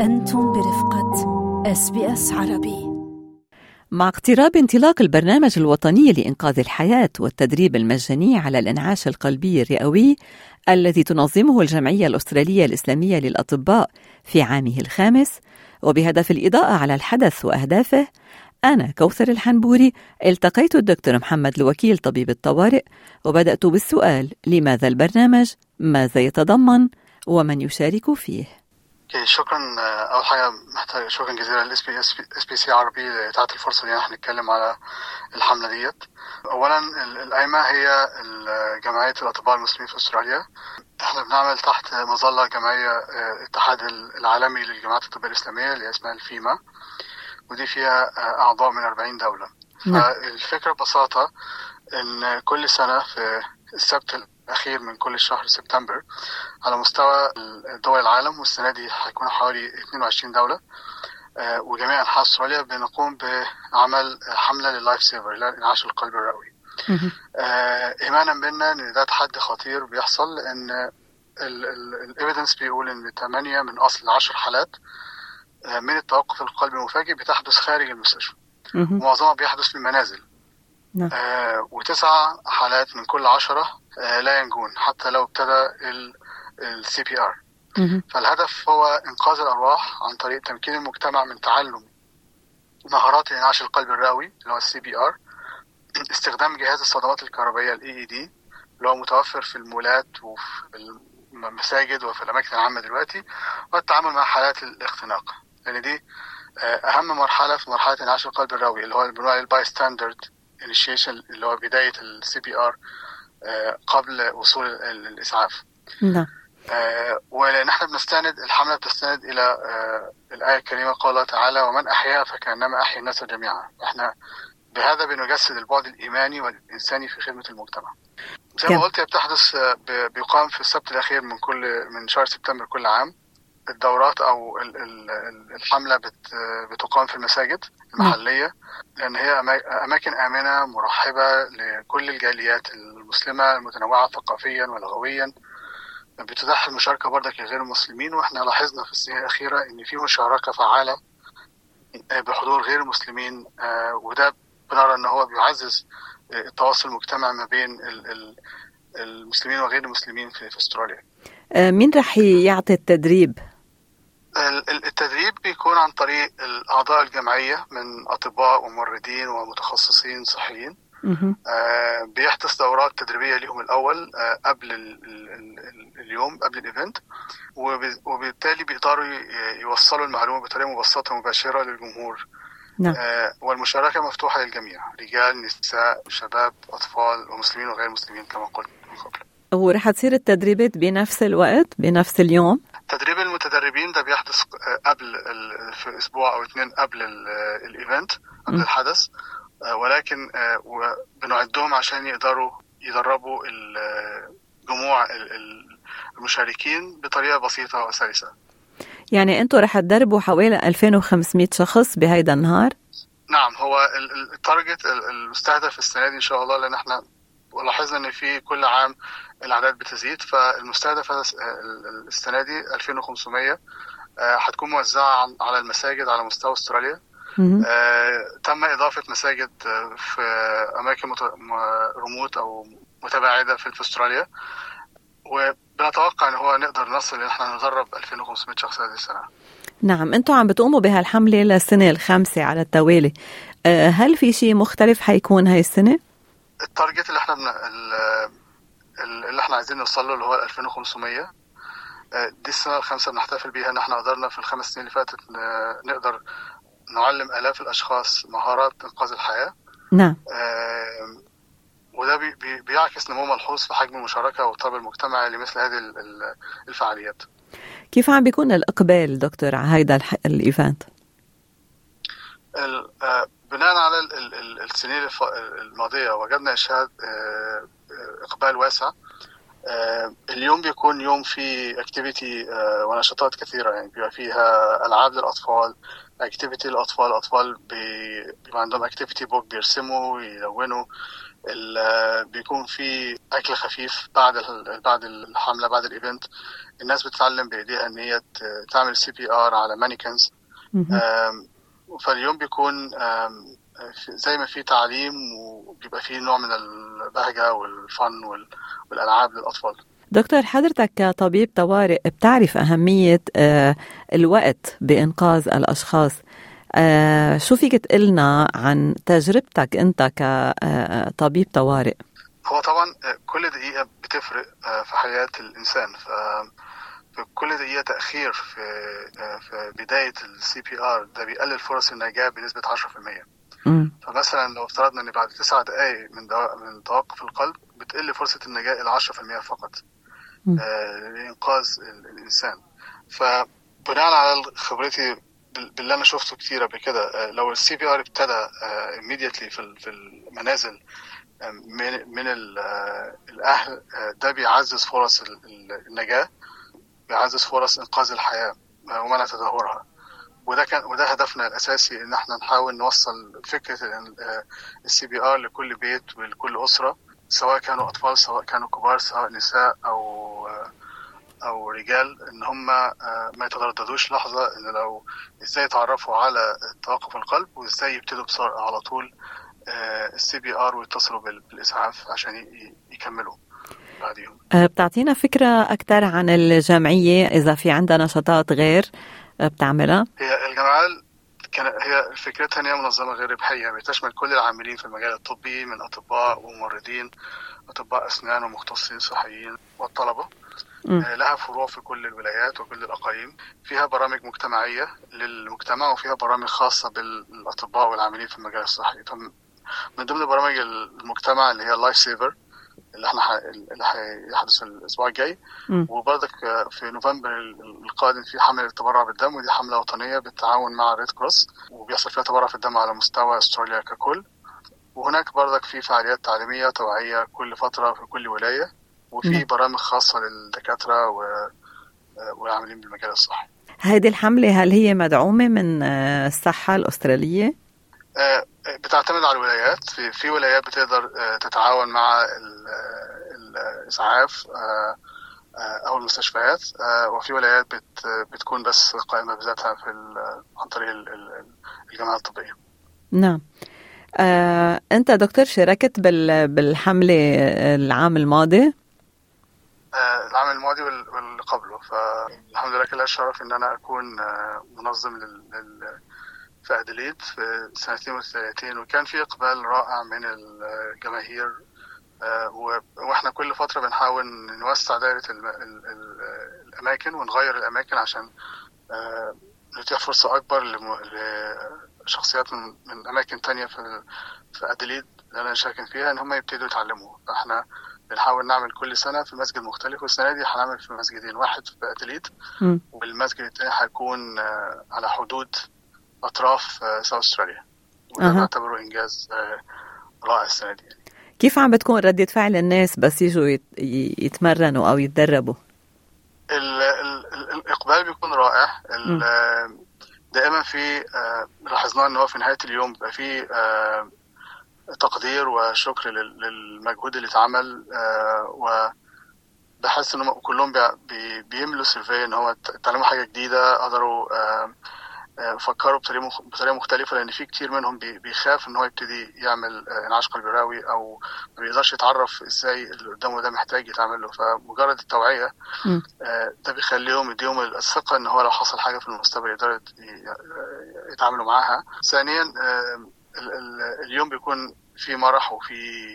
أنتم برفقة اس بي اس عربي مع اقتراب انطلاق البرنامج الوطني لإنقاذ الحياة والتدريب المجاني على الإنعاش القلبي الرئوي الذي تنظمه الجمعية الأسترالية الإسلامية للأطباء في عامه الخامس وبهدف الإضاءة على الحدث وأهدافه أنا كوثر الحنبوري التقيت الدكتور محمد الوكيل طبيب الطوارئ وبدأت بالسؤال لماذا البرنامج؟ ماذا يتضمن؟ ومن يشارك فيه؟ شكرا اول حاجه محتاج شكرا جزيلا للاس بي اس بي سي عربي لاتاحه الفرصه دي احنا نتكلم على الحمله ديت اولا القايمه هي جمعيه الاطباء المسلمين في استراليا احنا بنعمل تحت مظله جمعيه الاتحاد العالمي للجماعات الطبيه الاسلاميه اللي اسمها الفيما ودي فيها اعضاء من 40 دوله فالفكره ببساطه ان كل سنه في السبت الاخير من كل شهر سبتمبر على مستوى دول العالم والسنه دي هيكون حوالي 22 دوله وجميع انحاء استراليا بنقوم بعمل حمله لللايف سيفر لانعاش القلب الرئوي ايمانا بنا ان ده تحدي خطير بيحصل لان الايفيدنس بيقول ان 8 من اصل 10 حالات من التوقف القلبي المفاجئ بتحدث خارج المستشفى ومعظمها بيحدث في المنازل نعم. آه وتسع حالات من كل عشرة آه لا ينجون حتى لو ابتدى السي بي ار فالهدف هو انقاذ الارواح عن طريق تمكين المجتمع من تعلم مهارات انعاش القلب الرئوي اللي هو السي بي ار استخدام جهاز الصدمات الكهربائيه الاي اي دي اللي هو متوفر في المولات وفي المساجد وفي الاماكن العامه دلوقتي والتعامل مع حالات الاختناق لان دي اهم مرحله في مرحله انعاش القلب الرئوي اللي هو بنقول الباي ستاندرد انيشيشن اللي هو بدايه السي بي ار قبل وصول الاسعاف نعم ولان احنا بنستند الحمله بتستند الى آه الايه الكريمه قال تعالى ومن احياها فكانما احيا الناس جميعا احنا بهذا بنجسد البعد الايماني والانساني في خدمه المجتمع زي ما قلت هي بتحدث بيقام في السبت الاخير من كل من شهر سبتمبر كل عام الدورات او الحمله بتقام في المساجد المحليه لان هي اماكن امنه مرحبه لكل الجاليات المسلمه المتنوعه ثقافيا ولغويا بتتاح المشاركه برضك لغير المسلمين واحنا لاحظنا في السنين الاخيره ان في مشاركه فعاله بحضور غير المسلمين وده بنرى ان هو بيعزز التواصل المجتمعي ما بين المسلمين وغير المسلمين في استراليا. مين راح يعطي التدريب؟ التدريب بيكون عن طريق اعضاء الجمعيه من اطباء وممرضين ومتخصصين صحيين آه بيحدث دورات تدريبيه لهم الاول آه قبل ال ال ال اليوم قبل الايفنت وبالتالي بيقدروا يوصلوا المعلومه بطريقه مبسطه ومباشره للجمهور نعم. آه والمشاركه مفتوحه للجميع رجال نساء شباب اطفال ومسلمين وغير مسلمين كما قلت من قبل ورح تصير التدريبات بنفس الوقت بنفس اليوم تدريب المتدربين ده بيحدث قبل في اسبوع او اثنين قبل الايفنت قبل م. الحدث ولكن بنعدهم عشان يقدروا يدربوا جموع المشاركين بطريقه بسيطه وسلسه يعني انتم رح تدربوا حوالي 2500 شخص بهيدا النهار نعم هو التارجت المستهدف السنه دي ان شاء الله لان احنا ولاحظنا ان في كل عام الاعداد بتزيد فالمستهدف السنه دي 2500 هتكون موزعه على المساجد على مستوى استراليا آه، تم اضافه مساجد في اماكن ريموت او متباعده في استراليا وبنتوقع ان هو نقدر نصل ان احنا ندرب 2500 شخص هذه السنه نعم انتم عم بتقوموا بهالحمله للسنه الخامسه على التوالي آه، هل في شيء مختلف حيكون هاي السنه؟ التارجت اللي احنا بن... اللي احنا عايزين نوصل له اللي هو 2500 دي السنه الخامسه بنحتفل بيها ان احنا قدرنا في الخمس سنين اللي فاتت نقدر نعلم الاف الاشخاص مهارات انقاذ الحياه نعم آه وده بي بي بيعكس نمو ملحوظ في حجم المشاركه والطلب المجتمعي لمثل هذه الفعاليات كيف عم بيكون الاقبال دكتور على هيدا الايفنت؟ بناء على السنين الماضيه وجدنا اشهاد اقبال واسع اليوم بيكون يوم فيه اكتيفيتي ونشاطات كثيره يعني بيبقى فيها العاب للاطفال اكتيفيتي للاطفال الاطفال بيبقى عندهم اكتيفيتي بوك بيرسموا يلونوا بيكون في اكل خفيف بعد بعد الحمله بعد الايفنت الناس بتتعلم بايديها ان هي تعمل سي بي ار على مانيكنز فاليوم بيكون زي ما في تعليم وبيبقى في نوع من البهجه والفن والالعاب للاطفال دكتور حضرتك كطبيب طوارئ بتعرف أهمية الوقت بإنقاذ الأشخاص شو فيك تقلنا عن تجربتك أنت كطبيب طوارئ؟ هو طبعا كل دقيقة بتفرق في حياة الإنسان كل دقيقة تأخير في في بداية السي بي ار ده بيقلل فرص النجاة بنسبة 10%. فمثلا لو افترضنا ان بعد تسع دقائق من من توقف القلب بتقل فرصة النجاة إلى 10% فقط. لإنقاذ الإنسان فبناء على خبرتي باللي أنا شفته كتير قبل كده لو السي بي ار ابتدى immediately في المنازل من من الأهل ده بيعزز فرص النجاة بيعزز فرص إنقاذ الحياة ومنع تدهورها وده كان وده هدفنا الأساسي إن احنا نحاول نوصل فكرة السي بي ار لكل بيت ولكل أسرة سواء كانوا اطفال سواء كانوا كبار سواء نساء او او رجال ان هم ما يترددوش لحظه ان لو ازاي يتعرفوا على توقف القلب وازاي يبتدوا بسرعه على طول السي بي ار ويتصلوا بالاسعاف عشان يكملوا بعديهم بتعطينا فكره اكثر عن الجمعيه اذا في عندها نشاطات غير بتعملها هي الجمعيه كان هي فكرتها ان هي منظمه غير ربحيه بتشمل كل العاملين في المجال الطبي من اطباء وممرضين اطباء اسنان ومختصين صحيين والطلبه م. لها فروع في كل الولايات وكل الاقاليم فيها برامج مجتمعيه للمجتمع وفيها برامج خاصه بالاطباء والعاملين في المجال الصحي من ضمن برامج المجتمع اللي هي لايف سيفر اللي احنا ح... اللي هيحدث الاسبوع الجاي وبرضك في نوفمبر القادم في حمله التبرع بالدم ودي حمله وطنيه بالتعاون مع ريد كروس وبيحصل فيها تبرع في الدم على مستوى استراليا ككل وهناك برضك في فعاليات تعليميه توعيه كل فتره في كل ولايه وفي برامج خاصه للدكاتره و... والعاملين بالمجال الصحي هذه الحمله هل هي مدعومه من الصحه الاستراليه؟ بتعتمد على الولايات في في ولايات بتقدر تتعاون مع الاسعاف او المستشفيات وفي ولايات بت بتكون بس قائمه بذاتها في عن طريق الجمعيه الطبيه. نعم. آه، انت دكتور شاركت بالحمله العام الماضي؟ آه، العام الماضي واللي قبله فالحمد لله كان الشرف ان انا اكون منظم لل في أدليد في سنتين وثلاثين وكان في إقبال رائع من الجماهير واحنا كل فترة بنحاول نوسع دائرة الأماكن ونغير الأماكن عشان نتيح فرصة أكبر لشخصيات من, من أماكن تانية في في أدليد اللي أنا ساكن فيها إن هم يبتدوا يتعلموا فاحنا بنحاول نعمل كل سنة في مسجد مختلف والسنة دي هنعمل في مسجدين واحد في أدليد والمسجد التاني هيكون على حدود اطراف ساوث استراليا وده أه. بعتبره انجاز رائع السنه دي كيف عم بتكون ردة فعل الناس بس يجوا يتمرنوا او يتدربوا؟ ال ال الاقبال بيكون رائع دائما في لاحظناه ان هو في نهايه اليوم بيبقى في تقدير وشكر للمجهود اللي اتعمل و بحس ان كلهم بي بيملوا سيرفي ان هو اتعلموا حاجه جديده قدروا فكروا بطريقه مختلفه لان في كتير منهم بيخاف ان هو يبتدي يعمل انعاش قلبي راوي او ما بيقدرش يتعرف ازاي اللي قدامه ده محتاج يتعمل له فمجرد التوعيه ده بيخليهم يديهم الثقه ان هو لو حصل حاجه في المستقبل يقدروا يتعاملوا معاها ثانيا اليوم بيكون في مرح وفي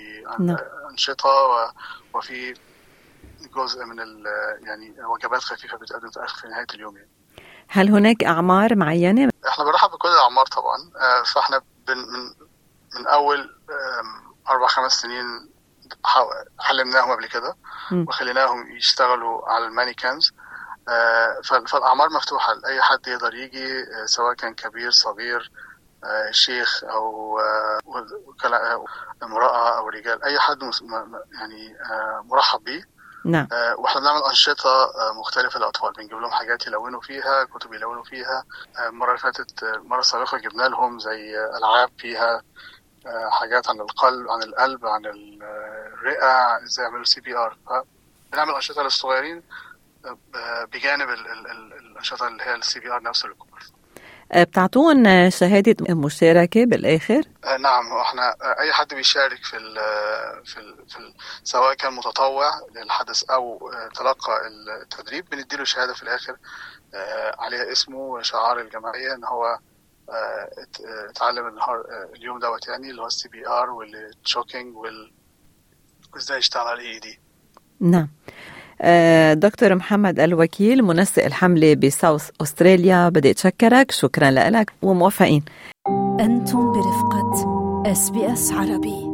انشطه وفي جزء من يعني وجبات خفيفه بتقدم في اخر في نهايه اليوم يعني. هل هناك اعمار معينه؟ احنا بنرحب بكل الاعمار طبعا فاحنا بن من من اول اربع خمس سنين علمناهم قبل كده وخليناهم يشتغلوا على المانيكانز فالاعمار مفتوحه لاي حد يقدر يجي سواء كان كبير صغير شيخ او امراه او رجال اي حد يعني مرحب بيه نعم آه واحنا بنعمل انشطه آه مختلفه للاطفال بنجيب لهم حاجات يلونوا فيها كتب يلونوا فيها المره آه اللي فاتت المره السابقه جبنا لهم زي العاب فيها حاجات عن القلب عن القلب عن الرئه ازاي يعملوا سي بي ار بنعمل انشطه للصغيرين بجانب الانشطه اللي هي السي بي ار نفسه للكبار بتعطون شهادة مشاركة بالآخر؟ نعم احنا أي حد بيشارك في ال في, ال في ال سواء كان متطوع للحدث أو تلقى التدريب بنديله شهادة في الآخر عليها اسمه وشعار الجمعية إن هو اتعلم النهار اليوم دوت يعني اللي هو السي بي ار والتشوكينج وازاي يشتغل على الاي دي نعم دكتور محمد الوكيل منسق الحملة بساوث أستراليا بدي أتشكرك شكرا لك وموفقين أنتم برفقة اس بي اس عربي